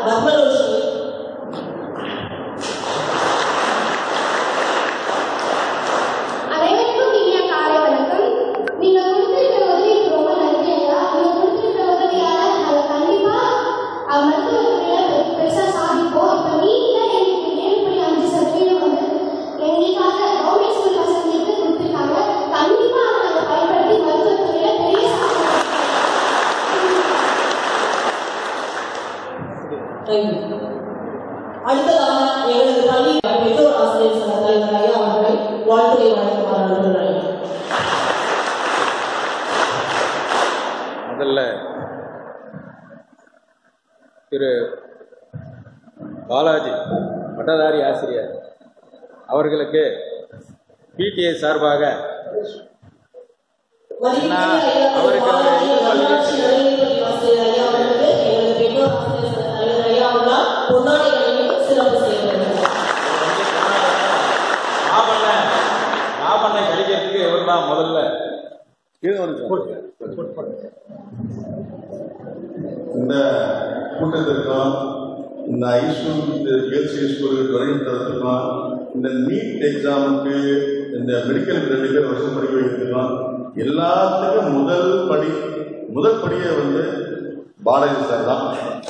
தர்மரோஷினி அனைவருக்கும் இனிய காலை வணக்கம் நீங்க கொடுத்திருக்கிற உதவிக்கு ரொம்ப நன்றி ஐயா நீங்க கொடுத்திருக்கிற உதவியால நாங்க கண்டிப்பா அஹ், மருத்துவத்துறையில பெ- பெருசா சாதிப்போம் இப்ப நீங்க எங்களுக்கு ஏழு புள்ளி அஞ்சு சதவீதம் வந்து எங்களுக்காக கவர்மெண்ட் ஸ்கூல் பசங்களுக்கு கொடுத்திருக்காங்க கண்டிப்பா அதை நாங்க பயன்படுத்தி மருத்துவத்துறையில பெரிய சாதனை தேங்க்யூ அடுத்ததாக எங்களது பள்ளி பெற்றோர் ஆசிரியர் சங்க தலைவர் ஐயா அவர்களை வாழ்த்துறை வழங்குமாறு அனுப்புகிறேன் முதல்ல திரு பாலாஜி பட்டதாரி ஆசிரியர் அவர்களுக்கு பிடிஏ சார்பாக நான் அவருக்கு ஒரு இது சொல்லி- நான் பண்ண நான் பண்ண கழிக்கிறதுக்கு இவர் தான் முதல்ல இது ஒரு இந்த கூட்டத்திற்கும் இந்த ஐஸ்கூல் கேர்ள்ஸ் ஸ்கூலுக்கு துணைத்ததுக்கும் இந்த நீட் எக்ஸாமுக்கு இந்த மெடிக்கல் ரெண்டு பேர் வருஷம் படிக்க வைக்கிறதுக்கும் எல்லாத்துக்கும் முதல் படி முதல் படியே வந்து பாலாஜி சார் தான்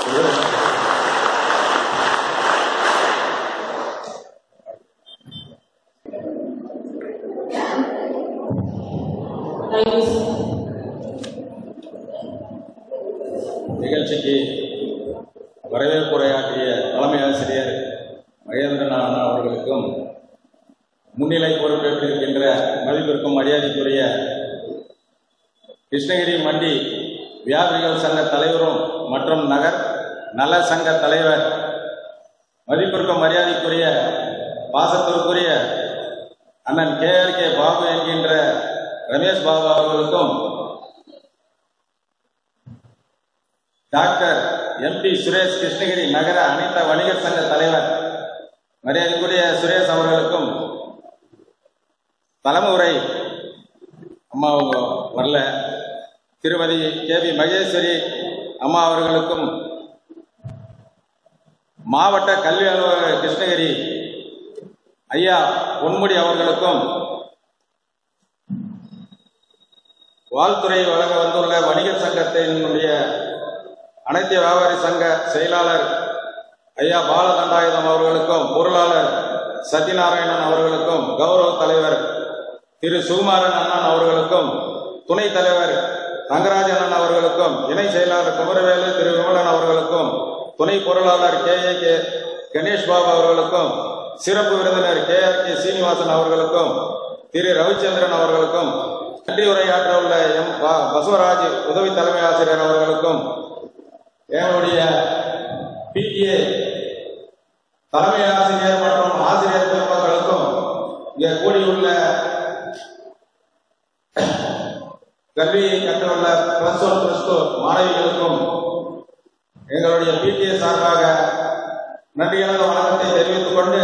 நிகழ்ச்சிக்கு வரவேற்புரையாற்றிய தலைமை ஆசிரியர் மகேந்திரன் அண்ணா அவர்களுக்கும் முன்னிலை பொறுப்பேற்றிருக்கின்ற மதிப்பிற்கும் மரியாதைக்குரிய கிருஷ்ணகிரி மண்டி வியாபாரிகள் சங்க தலைவரும் மற்றும் நகர் நல சங்க தலைவர் மதிப்பிற்கும் மரியாதைக்குரிய பாசத்திற்குரிய அண்ணன் கே ஆர் கே பாபு என்கின்ற ரமேஷ் பாபு அவர்களுக்கும் டாக்டர் எம்பி சுரேஷ் கிருஷ்ணகிரி நகர அனைத்த வணிகர் சங்க தலைவர் மரியாதைக்குரிய சுரேஷ் அவர்களுக்கும் தலைமை உரை அம்மா அவங்க வரல திருமதி கே வி மகேஸ்வரி அம்மா அவர்களுக்கும் மாவட்ட கல்வி அலுவலர் கிருஷ்ணகிரி ஐயா பொன்முடி அவர்களுக்கும் வாழ்த்துறை வழங்க வந்துள்ள வணிகர் சங்கத்தினுடைய அனைத்து வியாபாரி சங்க செயலாளர் ஐயா பாலதண்டாயுதம் அவர்களுக்கும் பொருளாளர் சத்யநாராயணன் அவர்களுக்கும் கௌரவ தலைவர் திரு சுகுமாரன் அண்ணன் அவர்களுக்கும் துணைத் தலைவர் தங்கராஜன் அண்ணன் அவர்களுக்கும் இணை செயலாளர் குமரவேலு திரு விமலன் அவர்களுக்கும் துணை பொருளாளர் K A K Ganesh Babu அவர்களுக்கும் சிறப்பு விருந்தினர் கே ஆர் கே சீனிவாசன் அவர்களுக்கும் திரு ரவிச்சந்திரன் அவர்களுக்கும் நன்றி உரையாற்ற உள்ள எம் ப- பசவராஜ் உதவி தலைமை ஆசிரியர் அவர்களுக்கும் எங்களுடைய பிடிஏ தலைமை ஆசிரியர் மற்றும் ஆசிரியர் பெருமக்களுக்கும் இங்கே கூடியுள்ள கல்வியை கற்றுள்ள பிளஸ் ஒன் பிளஸ் டூ மாணவிகளுக்கும் எங்களுடைய பிடிஏ சார்பாக நன்றி கலந்த வணக்கத்தை தெரிவித்துக் கொண்டு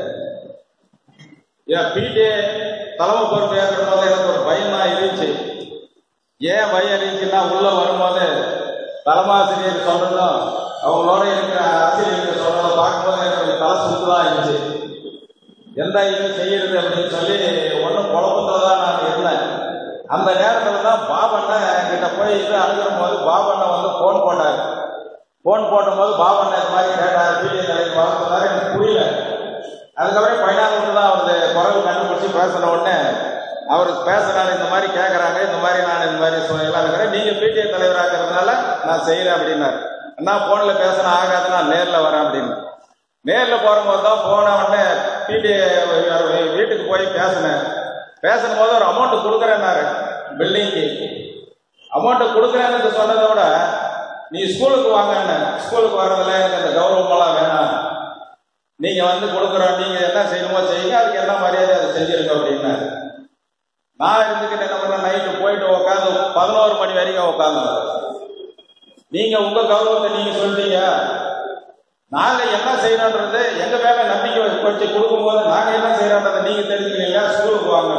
என் பிடிஏ தலைமை பொறுப்பு ஏற்கிற போது எனக்கு ஒரு பயம் தான் இருந்துச்சு ஏன் பயம் இருந்துச்சுன்னா உள்ள வரும்போது தலைமாசிரியர் சொல்றதும் அவங்களோட இருக்கிற ஆசிரியர்கள் சொல்றதை பார்க்கும்போது எனக்கு கொஞ்சம் தலை சுத்துதான் இருந்துச்சு எந்த இது செய்யறது அப்படின்னு சொல்லி ஒன்றும் குழப்பத்துல தான் நான் இருந்தேன் அந்த நேரத்தில் தான் பாபண்ணன் கிட்ட போய் இது அணுகிற போது பாபண்ணன் வந்து ஃபோன் போட்டார் ஃபோன் போடும்போது பாபண்ணன் இந்த மாதிரி கேட்டார் பிடிஏ தலைவர் பார்த்துனாரு எனக்கு புரியல அதுக்கப்புறம் பைனாலுக்கு தான் அவர் குரல் கண்டுபிடிச்சி பேசின உடனே அவர் பேசுறாரு இந்த மாதிரி கேட்குறாங்க இந்த மாதிரி நான் இந்த மாதிரி சொல்லலாம் இருக்கிறேன் நீங்கள் பிடிஏ தலைவராக்கிறதுனால நான் செய்கிறேன் அப்படின்னாரு நான் ஃபோனில் பேசினா ஆகாது நான் நேரில் வரேன் அப்படின்னு நேரில் போகும்போது தான் போன உடனே பிடிஏ வீட்டுக்கு போய் பேசினேன் பேசும் போது ஒரு அமௌண்ட் கொடுக்குறேன்னாரு பில்டிங்க்கு அமௌண்ட்டை கொடுக்குறேன்னு சொன்னதை விட நீ ஸ்கூலுக்கு வாங்க ஸ்கூலுக்கு வர்றதுல எனக்கு அந்த கௌரவமெல்லாம் வேணாம் நீங்க வந்து கொடுக்குறோம் நீங்க என்ன செய்யணுமோ செய்யுங்க அதுக்கு என்ன மரியாதை அதை செஞ்சிருங்க அப்படின்னு நான் இருந்துக்கிட்டு என்ன பண்ண நைட்டு போயிட்டு உட்காந்து பதினோரு மணி வரைக்கும் உட்காந்து நீங்க உங்க கௌரவத்தை நீங்க சொல்றீங்க நாங்க என்ன செய்யறோன்றது எங்க மேல நம்பிக்கை வச்சு கொடுக்கும்போது நாங்க என்ன செய்யறோன்றதை நீங்க தெரிஞ்சுக்கிறீங்க ஸ்கூலுக்கு வாங்க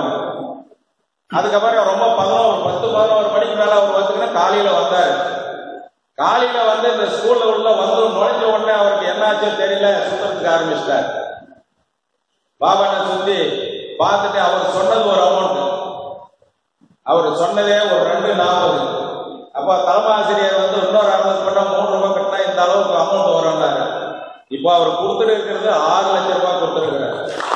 அதுக்கப்புறம் ரொம்ப பதினோரு பத்து பதினோரு மணிக்கு மேல அவர் வந்துக்கிட்டு காலையில வந்தாரு காலையில வந்து இந்த ஸ்கூல்ல உள்ள வந்து நுழைஞ்ச உடனே அவருக்கு என்னாச்சோ தெரியல சுத்தத்துக்கு ஆரம்பிச்சிட்டார் பாபனை சுத்தி பார்த்துட்டு அவர் சொன்னது ஒரு அமௌண்ட் அவர் சொன்னதே ஒரு ரெண்டு நாற்பது அப்ப தலைமை ஆசிரியர் வந்து இன்னொரு அறுபது பண்ணா மூணு ரூபாய் கட்டினா இந்த அளவுக்கு அமௌண்ட் வரும்னாரு இப்போ அவர் கொடுத்துட்டு இருக்கிறது ஆறு லட்சம் ரூபாய் கொடுத்துருக்கிறார்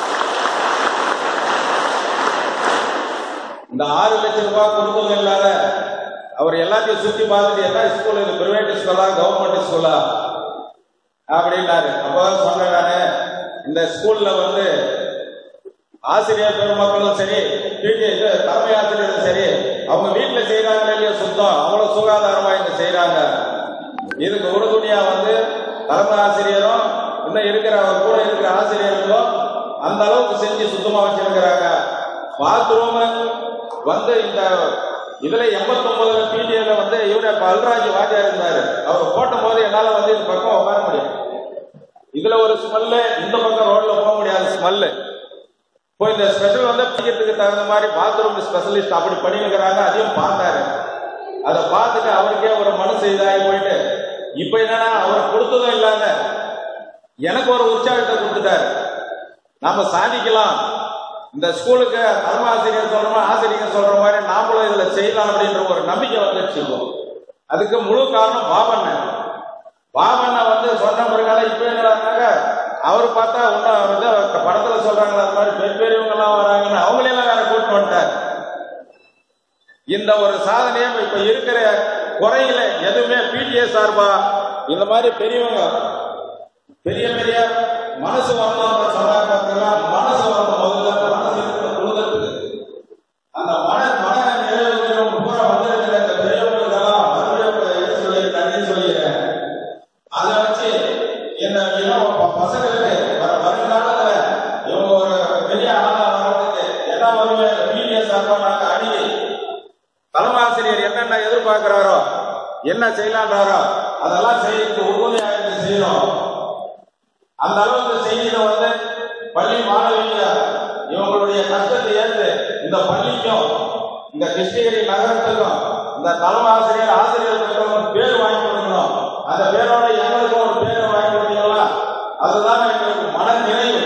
இந்த ஆறு லட்சம் ரூபாய் கொடுத்ததும் இல்லாத அவர் எல்லாத்தையும் சுத்தி பார்த்துட்டு என்ன ஸ்கூல் இது பிரைவேட் ஸ்கூலா கவர்மெண்ட் ஸ்கூலா அப்படின்னாரு அப்பதான் சொன்னேன் நானு இந்த ஸ்கூல்ல வந்து ஆசிரியர் பெருமக்களும் சரி பிடி இது தலைமை ஆசிரியரும் சரி அவங்க வீட்டுல செய்யறாங்களே இல்லையா சுத்தம் அவ்வளவு சுகாதாரமா இங்க செய்யறாங்க இதுக்கு உறுதுணையா வந்து தலைமை ஆசிரியரும் இன்னும் இருக்கிற அவர் கூட இருக்கிற ஆசிரியர்களும் அந்த அளவுக்கு செஞ்சு சுத்தமா வச்சிருக்கிறாங்க பாத்ரூம் வந்து இந்த இதுல எண்பத்தி ஒன்பதுல பிடிஏல வந்து இவரு பல்ராஜ் வாத்தியார் இருந்தாரு அவர் போட்டும் போது என்னால வந்து இந்த பக்கம் உட்கார முடியும் இதுல ஒரு ஸ்மெல்லு இந்த பக்கம் ரோட்ல போக முடியாத ஸ்மெல்லு இப்போ இந்த ஸ்பெஷல் வந்து பிடிக்கிறதுக்கு தகுந்த மாதிரி பாத்ரூம் ஸ்பெஷலிஸ்ட் அப்படி பண்ணிருக்கிறாங்க அதையும் பார்த்தாரு அதை பார்த்துட்டு அவருக்கே ஒரு மனசு இதாகி போயிட்டு இப்போ என்னன்னா அவர் கொடுத்ததும் இல்லாத எனக்கு ஒரு உற்சாகத்தை கொடுத்துட்டாரு நாம சாதிக்கலாம் இந்த ஸ்கூலுக்கு தலைமை ஆசிரியர் சொல்றோமா ஆசிரியர் சொல்ற மாதிரி நாமளும் இதுல செய்யலாம் அப்படின்ற ஒரு நம்பிக்கை வந்துடுச்சு இப்போ அதுக்கு முழு காரணம் பாபண்ணன் பாபண்ணன் வந்து சொன்ன பிறகால இப்ப என்னடாங்க அவர் பார்த்தா ஒன்னும் வந்து படத்துல சொல்றாங்களா அது மாதிரி பெரிய பெரியவங்க எல்லாம் வராங்கன்னு அவங்களெல்லாம் வேற கூட்டு வந்துட்டார் இந்த ஒரு சாதனையை இப்ப இருக்கிற குறையில எதுவுமே பிடிஏ சார்பா இந்த மாதிரி பெரியவங்க பெரிய பெரிய மனசு வரணும் சொன்னாங்க பார்த்தீங்களா? மனசு வரணும் முதல்ல மனசு இருக்கிற கொடுக்கறதுக்கு அந்த மன மன நிறைவுகளும் பூரா வந்திருக்கிற இந்த பெரியவங்களுக்கெல்லாம் மறுபடியும் என்ன சொல்லி நன்றி சொல்லிடுறேன் அதை வச்சு இந்த இளம் ப- பசங்களுக்கு வர வருங்காலத்துல இவங்க ஒரு பெரிய ஆளா வர்றதுக்கு என்ன வருவே பிடிஎஸ் சார்பா நாங்க அணுகி தலைமை ஆசிரியர் என்னென்ன எதிர்பார்க்கிறாரோ என்ன செய்யலான்றாரோ அதெல்லாம் செய்யறதுக்கு உறுதுணையாக இருந்து செய்யணும் அந்த அளவுக்கு செய்தியில வந்து பள்ளி மாணவிங்க இவங்களுடைய கஷ்டத்தை ஏற்று இந்த பள்ளிக்கும் இந்த கிருஷ்ணகிரி நகரத்துக்கும் இந்த தலைமை ஆசிரியர் ஆசிரியர் பெற்றவங்க பேர் வாங்கி கொடுக்கணும் அந்த பேரோட எங்களுக்கும் ஒரு பேரை வாங்கி கொடுத்தீங்களா அதுதான் எங்களுக்கு மன நிறைவு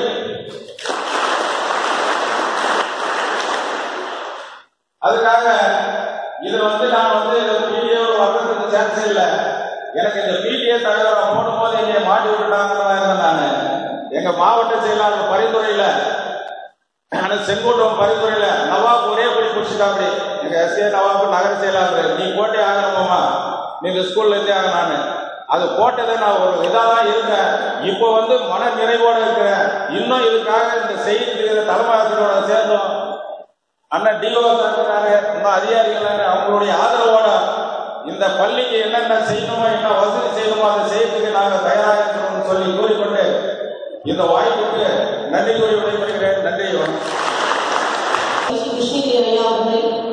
அதுக்காக இது வந்து நான் வந்து பிடிஏ வர்றதுக்கு சான்ஸ் இல்லை எனக்கு இந்த பிடிஏ தலைவரை போடும் போது என்னை மாட்டி விட்டுட்டாங்கன்னு இருந்தேன் நான் எங்க மாவட்ட செயலாளர் பரிந்துரையில ஆனா செங்கோட்டம் பரிந்துரையில நவாப் ஒரே படி பிடிச்சிட்டாப்படி எங்க எஸ்ஏ நவாப் நகர செயலாளர் நீ போட்டே ஆகணுமாமா நீ இந்த ஸ்கூல்ல இருந்தே ஆகணான்னு அது போட்டதை நான் ஒரு இதாக தான் இருந்தேன் இப்போ வந்து மன நிறைவோட இருக்கிறேன் இன்னும் இதுக்காக இந்த செய்தி தலைமை ஆசிரியரோட சேர்ந்தோம் அண்ணன் டிஓ இருக்கிறாரு இன்னும் அதிகாரிகள் அவங்களுடைய ஆதரவோட இந்த பள்ளிக்கு என்னென்ன செய்யணுமோ என்ன வசதி செய்யணுமோ அதை செய்யறதுக்கு நாங்கள் தயாராக இருக்கிறோம்னு சொல்லி கூறிக்கொண்டு இந்த வாய்ப்புக்கு நன்றி கூறி விடைபெறுகிறேன் நன்றி வணக்கம் கிருஷ்ணகிரி ஐயா அவர்கள்